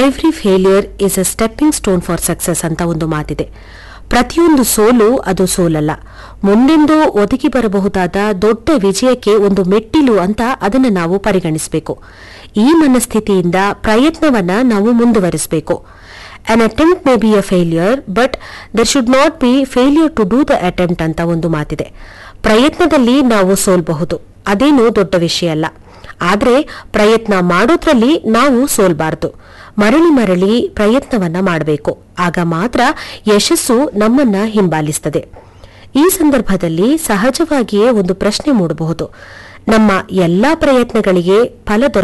every failure is a stepping stone for success ಅಂತ ಒಂದು ಮಾತಿದೆ ಪ್ರತಿಯೊಂದು ಸೋಲು ಅದು ಸೋಲಲ್ಲ ಮುಂದೆಂದು ಒದಗಿ ಬರಬಹುದಾದ ದೊಡ್ಡ ವಿಜಯಕ್ಕೆ ಒಂದು ಮೆಟ್ಟಿಲು ಅಂತ ಅದನ್ನು ನಾವು ಪರಿಗಣಿಸಬೇಕು ಈ ಮನಸ್ಥಿತಿಯಿಂದ ಪ್ರಯತ್ನವನ್ನ ನಾವು ಮುಂದುವರಿಸಬೇಕು an attempt may be a failure but there should not be failure to do the attempt ಅಂತ ಒಂದು ಮಾತಿದೆ ಪ್ರಯತ್ನದಲ್ಲಿ ನಾವು ಸೋಲ್ಬಹುದು ಅದೇನು ದೊಡ್ಡ ವಿಷಯ ಅಲ್ಲ ಆದ್ರೆ ಪ್ರಯತ್ನ ಮಾಡೋದ್ರಲ್ಲಿ ನಾವು ಸೋಲ್ಬಾರ್ದು ಮರಳಿ ಮರಳಿ ಪ್ರಯತ್ನವನ್ನ ಮಾಡಬೇಕು ಆಗ ಮಾತ್ರ ಯಶಸ್ಸು ನಮ್ಮನ್ನ ಹಿಂಬಾಲಿಸ್ತದೆ ಈ ಸಂದರ್ಭದಲ್ಲಿ ಸಹಜವಾಗಿಯೇ ಒಂದು ಪ್ರಶ್ನೆ ಮೂಡಬಹುದು ನಮ್ಮ ಎಲ್ಲಾ ಪ್ರಯತ್ನಗಳಿಗೆ ಫಲ ದೊರ